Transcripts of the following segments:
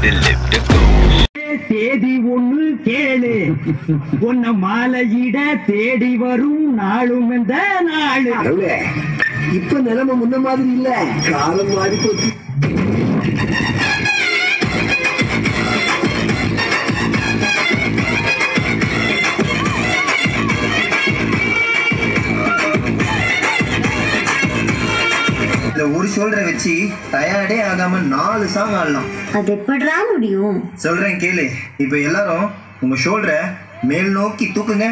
they live to go. தேதி ஒண்ணு கேளு உன்ன மாலையிட தேடி வரும் நாளும் இந்த நாளு கடவுளே இப்ப நிலைமை முன்ன மாதிரி இல்ல காலம் மாறி போச்சு இந்த ஒரு ஷோல்டரை வச்சு டயர்டே ஆகாம நாலு சாங் ஆடலாம் அது எப்படிடா முடியும் சொல்றேன் கேளு இப்ப எல்லாரும் உங்க ஷோல்டரை மேல் நோக்கி தூக்குங்க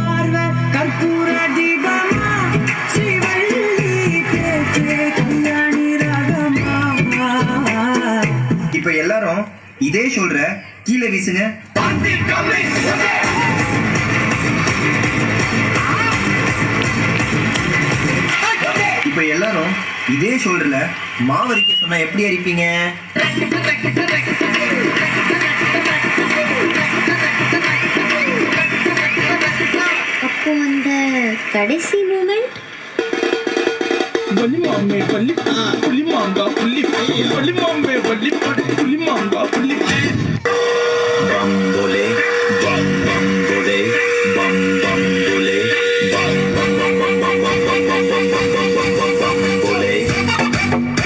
இப்ப எல்லாரும் இதே ஷோல்டரை கீழே வீசுங்க இப்ப எல்லாரும் இதே ஷோல்டர்ல மாவரிக்க சொன்னா எப்படி அடிப்பீங்க அப்போ அந்த கடைசி மூமெண்ட் பள்ளி மாம்பே பள்ளி புள்ளி மாங்கா புள்ளி பள்ளி மாம்பே பள்ளி புள்ளி மாங்கா புள்ளி Bambole, bam bambole, bam bambole, bam bam bam bam bam bam bam bam bam bam bam bam bam bambole.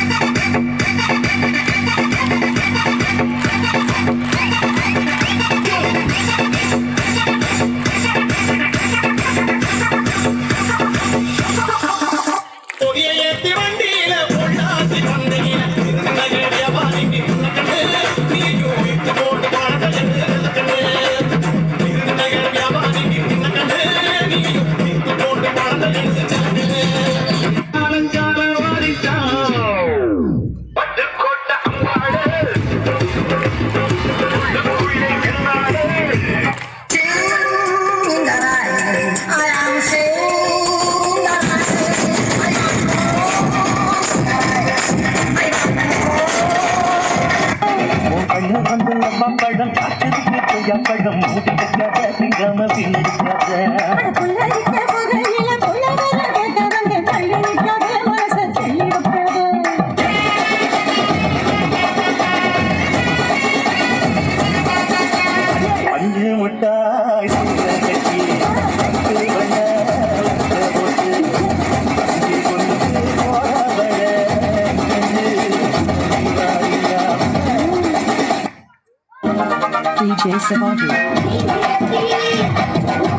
கொடியை ஏத்தி வண்டியில பொள்ளாச்சி வந்தீங்க நகரிய பாணிக்கு நீயும் விட்டு போட்டு பழக்கண்ணு நகரிய பாணிக்கு நீயும் விட்டு போட்டு பழக்கண்ணு அலங்கார வாரித்தான் பட்டு கோட்ட அம்மாடு குயிலை கண்ணாடு DJ Savage.